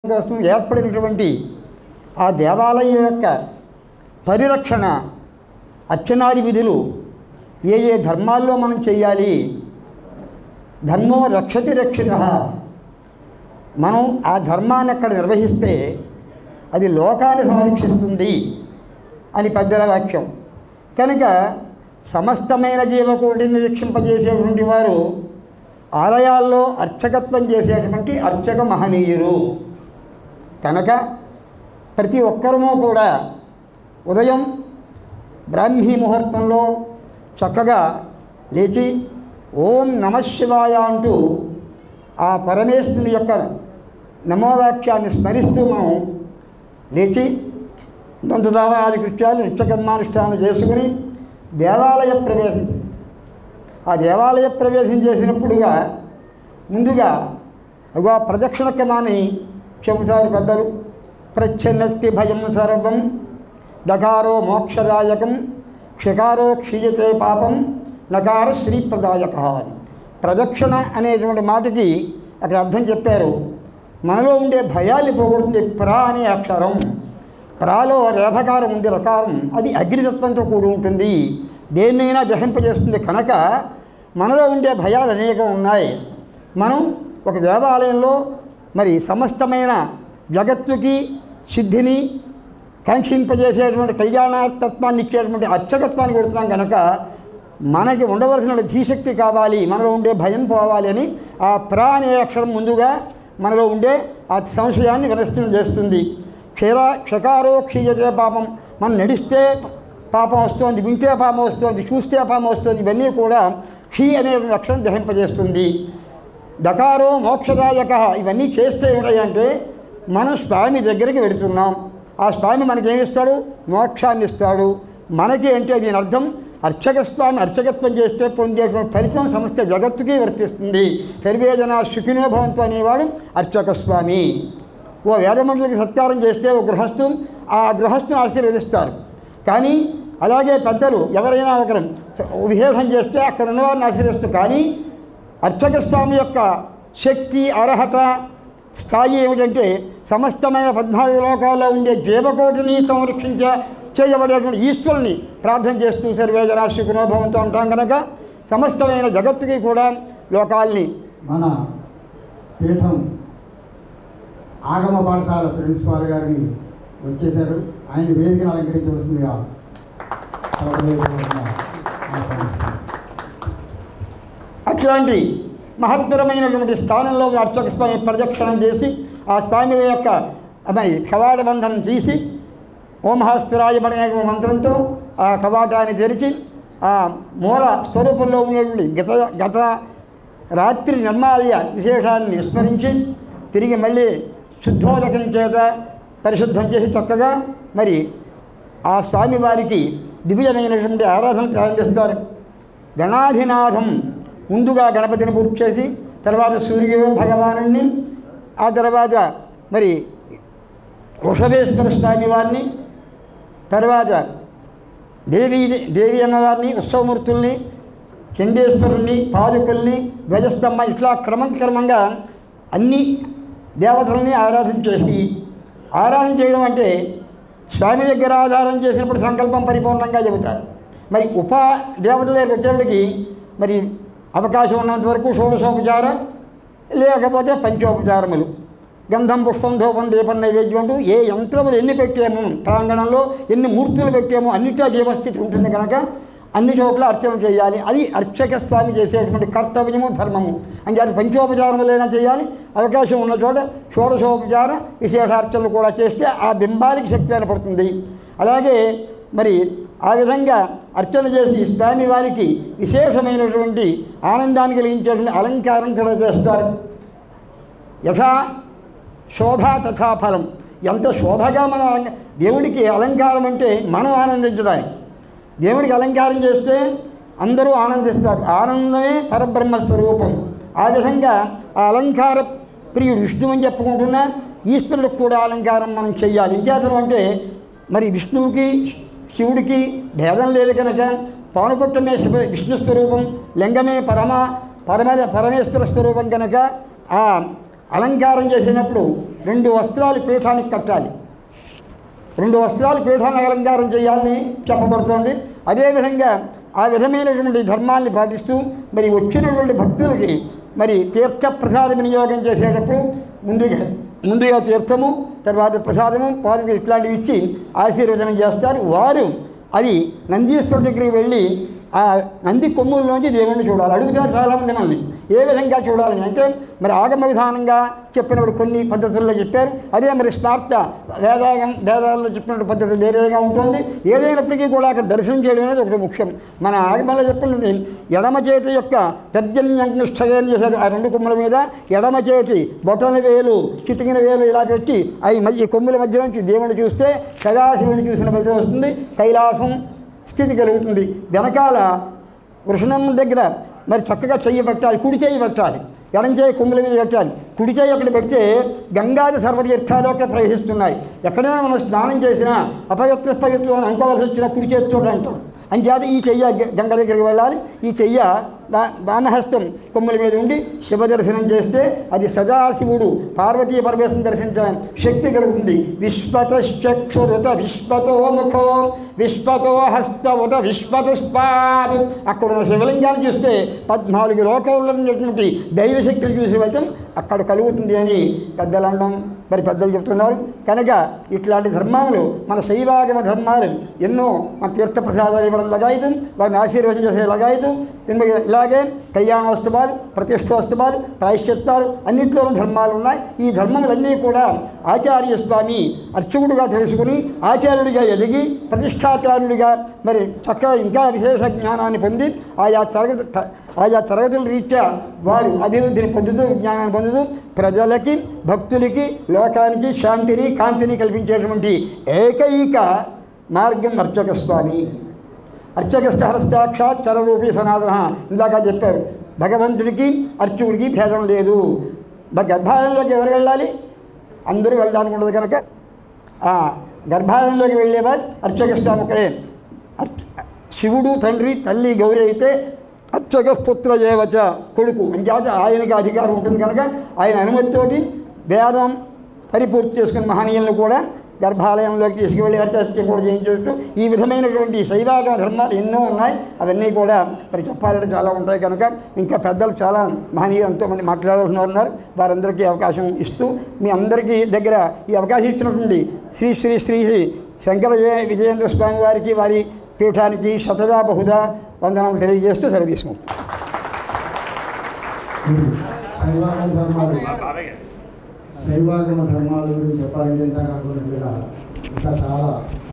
కోసం ఏర్పడినటువంటి ఆ దేవాలయం యొక్క పరిరక్షణ అర్చనాది విధులు ఏ ఏ ధర్మాల్లో మనం చేయాలి ధర్మో రక్షతి రక్షిత మనం ఆ ధర్మాన్ని అక్కడ నిర్వహిస్తే అది లోకాన్ని సంరక్షిస్తుంది అని పెద్దల వాక్యం కనుక సమస్తమైన జీవకోటిని రక్షింపజేసేటువంటి వారు ఆలయాల్లో అర్చకత్వం చేసేటువంటి అర్చక మహనీయులు కనుక ప్రతి ఒక్కరము కూడా ఉదయం బ్రాహ్మీ ముహూర్తంలో చక్కగా లేచి ఓం నమశివాయ అంటూ ఆ పరమేశ్వరుని యొక్క నమోవాక్యాన్ని స్మరిస్తూ మనం లేచి దంతదానాది కృత్యాలు నిత్యకర్మానుష్ఠానం చేసుకుని దేవాలయ ప్రవేశం చేస్తాం ఆ దేవాలయ ప్రవేశం చేసినప్పుడుగా ముందుగా అగో ప్రదక్షిణ క్రమాన్ని చెబుతారు పెద్దలు ప్రచ్ఛన్నత్తి భయం సర్వం దకారో మోక్షదాయకం క్షకారో క్షీయతే పాపం నకార శ్రీప్రదాయక అని ప్రదక్షిణ అనేటువంటి మాటకి అక్కడ అర్థం చెప్పారు మనలో ఉండే భయాన్ని పోగొడుతుంది ప్రా అనే అక్షరం ప్రాలో రేభకారం ఉంది రకారం అది అగ్నితత్వంతో కూడి ఉంటుంది దేన్నైనా దహింపజేస్తుంది కనుక మనలో ఉండే భయాలు అనేకం ఉన్నాయి మనం ఒక దేవాలయంలో మరి సమస్తమైన జగత్తుకి సిద్ధిని కాంక్షింపజేసేటువంటి కళ్యాణతత్వాన్ని ఇచ్చేటువంటి అర్చకత్వాన్ని కొడుతున్నాం కనుక మనకి ఉండవలసిన ధీశక్తి కావాలి మనలో ఉండే భయం పోవాలి అని ఆ ప్రా అనే అక్షరం ముందుగా మనలో ఉండే ఆ సంశయాన్ని వినష్టం చేస్తుంది క్షీర క్షకారో క్షీయతే పాపం మనం నడిస్తే పాపం వస్తుంది వింటే పాపం వస్తుంది చూస్తే పాపం వస్తుంది ఇవన్నీ కూడా క్షీ అనే అక్షరం దహింపజేస్తుంది దకారో మోక్షదాయక ఇవన్నీ చేస్తే ఏమిటంటే మనం స్వామి దగ్గరికి వెళుతున్నాం ఆ స్వామి మనకేమిస్తాడు మోక్షాన్ని ఇస్తాడు మనకి అంటే దీని అర్థం అర్చక స్వామి అర్చకత్వం చేస్తే పొందేటువంటి ఫలితం సమస్త జగత్తుకి వర్తిస్తుంది సర్వేజన సుఖినో భవంతు అనేవాడు అర్చక స్వామి ఓ వేదమండలికి సత్కారం చేస్తే ఓ గృహస్థు ఆ గృహస్థుని ఆశీర్వదిస్తారు కానీ అలాగే పెద్దలు ఎవరైనా ఒకరు విశేషం చేస్తే అక్కడ ఉన్నవారిని ఆశీర్వదిస్తారు కానీ అర్చక స్వామి యొక్క శక్తి అర్హత స్థాయి ఏమిటంటే సమస్తమైన పద్నాలుగు లోకాల్లో ఉండే జీవకోటిని సంరక్షించ చేయబడేటువంటి ఈశ్వరుని ప్రార్థన చేస్తూ సర్వేజన సుఖనోభవంతో ఉంటాం కనుక సమస్తమైన జగత్తుకి కూడా లోకాల్ని మన పీఠం ఆగమ పాఠశాల ప్రిన్సిపాల్ గారిని వచ్చేశారు ఆయన వేదికను అలంకరించవలసిందిగా సభావేదికగా ఆహ్వానిస్తున్నాను. అట్లాంటి మహత్తరమైనటువంటి స్థానంలో అర్చక స్వామి ప్రదక్షిణం చేసి ఆ స్వామి యొక్క మరి కవాట బంధనం తీసి ఓమహస్తిరాయ అనే మంత్రంతో ఆ కవాటాన్ని తెరిచి ఆ మూల స్వరూపంలో ఉండేటువంటి గత గత రాత్రి నిర్మాల్య విశేషాన్ని విస్మరించి తిరిగి మళ్ళీ శుద్ధోదకం చేత పరిశుద్ధం చేసి చక్కగా మరి ఆ స్వామివారికి దివ్యమైనటువంటి ఆరాధన ప్రారంభిస్తారు గణాధినాథం ముందుగా గణపతిని పూర్తి చేసి తర్వాత సూర్యుడు భగవాను ఆ తర్వాత మరి వృషభేశ్వర స్వామి వారిని తర్వాత దేవీ దేవి అమ్మవారిని ఉత్సవమూర్తుల్ని చండేశ్వరుణ్ణి పాదుకుల్ని ధ్వజస్తంభ ఇట్లా క్రమం క్రమంగా అన్ని దేవతల్ని ఆరాధన చేసి ఆరాధన చేయడం అంటే స్వామి దగ్గర ఆధారం చేసినప్పుడు సంకల్పం పరిపూర్ణంగా చెబుతారు మరి ఉప దేవతల దగ్గర వచ్చేప్పటికి మరి అవకాశం ఉన్నంత వరకు షోడశోపచారం లేకపోతే పంచోపచారములు గంధం పుష్పం ధూపం దీపం నైవేద్యం అంటూ ఏ యంత్రములు ఎన్ని పెట్టాము ప్రాంగణంలో ఎన్ని మూర్తులు పెట్టామో అన్నిటా జీవస్థితి ఉంటుంది కనుక అన్ని చోట్ల అర్చన చేయాలి అది అర్చక స్వామి చేసేటువంటి కర్తవ్యము ధర్మము అంటే అది పంచోపచారములైనా చేయాలి అవకాశం ఉన్న చోట షోడశోపచార విశేషార్చనలు కూడా చేస్తే ఆ బింబానికి శక్తి ఏర్పడుతుంది అలాగే మరి ఆ విధంగా అర్చన చేసి స్వామి వారికి విశేషమైనటువంటి ఆనందాన్ని కలిగించేటువంటి అలంకారం కూడా చేస్తారు యథా శోభ తథా ఫలం ఎంత శోభగా మనం అలంక- దేవుడికి అలంకారం అంటే మనం ఆనందించడానికి దేవుడికి అలంకారం చేస్తే అందరూ ఆనందిస్తారు ఆనందమే పరబ్రహ్మ స్వరూపం ఆ విధంగా ఆ అలంకార ప్రియుడు విష్ణువు అని చెప్పుకుంటున్నా ఈశ్వరుడికి కూడా అలంకారం మనం చెయ్యాలి ఇంకేతనం అంటే మరి విష్ణువుకి శివుడికి భేదం లేదు కనుక పానుపట్టమే శివ విష్ణు స్వరూపం లింగమే పరమ పరమ పరమేశ్వర స్వరూపం కనుక ఆ అలంకారం చేసినప్పుడు రెండు వస్త్రాలు పీఠానికి కట్టాలి రెండు వస్త్రాలు పీఠాన్ని అలంకారం చేయాలని చెప్పబడుతోంది అదేవిధంగా ఆ విధమైనటువంటి ధర్మాన్ని పాటిస్తూ మరి వచ్చినటువంటి భక్తులకి మరి తీర్థ ప్రసాద వినియోగం చేసేటప్పుడు ముందుగా ముందుగా తీర్థము తర్వాత ప్రసాదము పాదుకు ఇట్లాంటివి ఇచ్చి ఆశీర్వచనం చేస్తారు వారు అది నందీశ్వరుడి దగ్గరికి వెళ్ళి ఆ నంది కొమ్ముల్లోంచి దేవుణ్ణి చూడాలి అడుగుతారు చాలామంది మనల్ని ఏ విధంగా చూడాలని అంటే మరి ఆగమ విధానంగా చెప్పినప్పుడు కొన్ని పద్ధతుల్లో చెప్పారు అదే మరి స్మార్త వేదాగం వేదాల్లో చెప్పినట్టు పద్ధతి వేరేగా ఉంటుంది ఏదైనప్పటికీ కూడా అక్కడ దర్శనం చేయడం అనేది ఒకటి ముఖ్యం మన ఆగమంలో చెప్పినది ఎడమ చేతి యొక్క తర్జన్యంష్టయం చేశారు ఆ రెండు కొమ్ముల మీద ఎడమ చేతి బొటన వేలు చిటికిన వేలు ఇలా పెట్టి అవి మధ్య ఈ కొమ్ముల మధ్య నుంచి దేవుని చూస్తే సదాశివుని చూసిన ఫలితం వస్తుంది కైలాసం స్థితి కలుగుతుంది వెనకాల వృషణం దగ్గర మరి చక్కగా చెయ్యి పెట్టాలి కుడి చెయ్యి పెట్టాలి ఎడం చేయి కొమ్ముల మీద పెట్టాలి కుడి చేయి అక్కడ పెడితే గంగాది సర్వతీర్థాలు అక్కడ ప్రవహిస్తున్నాయి ఎక్కడైనా మనం స్నానం చేసినా అపవిత్ర పవిత్రం అని అనుకోవాల్సి వచ్చిన కుడి చేతితో అంటాం అంచేత ఈ చెయ్య గ- గంగ దగ్గరికి వెళ్ళాలి ఈ చెయ్య దా వామహస్తం కొమ్ముల మీద ఉండి శివ దర్శనం చేస్తే అది సదాశివుడు పార్వతీ పరమేశ్వరం దర్శించడం శక్తి కలుగుతుంది విశ్వతశ్చక్షురుత విశ్వతో ముఖో విశ్వతో హస్తవుత విశ్వతస్పాదు అక్కడ ఉన్న శివలింగాన్ని చూస్తే పద్నాలుగు లోకంలో ఉన్నటువంటి దైవశక్తిని చూసి వచ్చం అక్కడ కలుగుతుంది అని పెద్దలు అనడం మరి పెద్దలు చెప్తున్నారు కనుక ఇట్లాంటి ధర్మాలు మన శైవాగమ ధర్మాలు ఎన్నో మన తీర్థ ప్రసాదాలు ఇవ్వడం లగాయదు వారిని ఆశీర్వచనం చేసే లగాయదు ఇలాగే కళ్యాణోత్సవాలు ప్రతిష్టోత్సవాలు ప్రాయశ్చిత్తాలు అన్నింటిలోనూ ధర్మాలు ఉన్నాయి ఈ ధర్మములన్నీ కూడా ఆచార్య స్వామి అర్చకుడుగా తెలుసుకుని ఆచార్యుడిగా ఎదిగి ప్రతిష్టాచార్యుడిగా మరి చక్కగా ఇంకా విశేష జ్ఞానాన్ని పొంది ఆయా తరగతి త- ఆయా తరగతుల రీత్యా వారు అభివృద్ధిని పొందుతూ జ్ఞానాన్ని పొందుతూ ప్రజలకి భక్తులకి లోకానికి శాంతిని కాంతిని కల్పించేటువంటి ఏకైక మార్గం అర్చక స్వామి అర్చక సహస్రాక్షాత్ చరరూపి సనాతన ఇందాక చెప్పారు భగవంతుడికి అర్చకుడికి భేదం లేదు బ- గర్భాలయంలోకి ఎవరు వెళ్ళాలి అందరూ వెళ్ళడానికి ఉండదు కనుక ఆ గర్భాలయంలోకి వెళ్ళేవారు అర్చక స్వామి ఒకడే అర్చ- శివుడు తండ్రి తల్లి గౌరి అయితే అర్చక పుత్ర ఏవచ కొడుకు అంచేత ఆయనకి అధికారం ఉంటుంది కనుక ఆయన అనుమతితోటి వేదం పరిపూర్తి చేసుకున్న మహనీయులను కూడా గర్భాలయంలోకి తీసుకువెళ్ళి అత్యత్యం కూడా చేయించవచ్చు ఈ విధమైనటువంటి శైవాగమ ధర్మాలు ఎన్నో ఉన్నాయి అవన్నీ కూడా మరి చెప్పాలంటే చాలా ఉంటాయి కనుక ఇంకా పెద్దలు చాలా మహనీయులు ఎంతోమంది మాట్లాడాల్సిన వారు ఉన్నారు వారందరికీ అవకాశం ఇస్తూ మీ అందరికీ దగ్గర ఈ అవకాశం ఇచ్చినటువంటి శ్రీ శ్రీ శ్రీ శ్రీ శంకర జయ విజయేంద్ర స్వామి వారికి వారి పీఠానికి శతదా బహుదా వందనాలు తెలియజేస్తూ సెలవు తీసుకుంటాం శైవాగమ ధర్మాలు శైవాగమ ధర్మాల గురించి చెప్పాలంటే ఇంత కాకుండా ఇంకా చాలా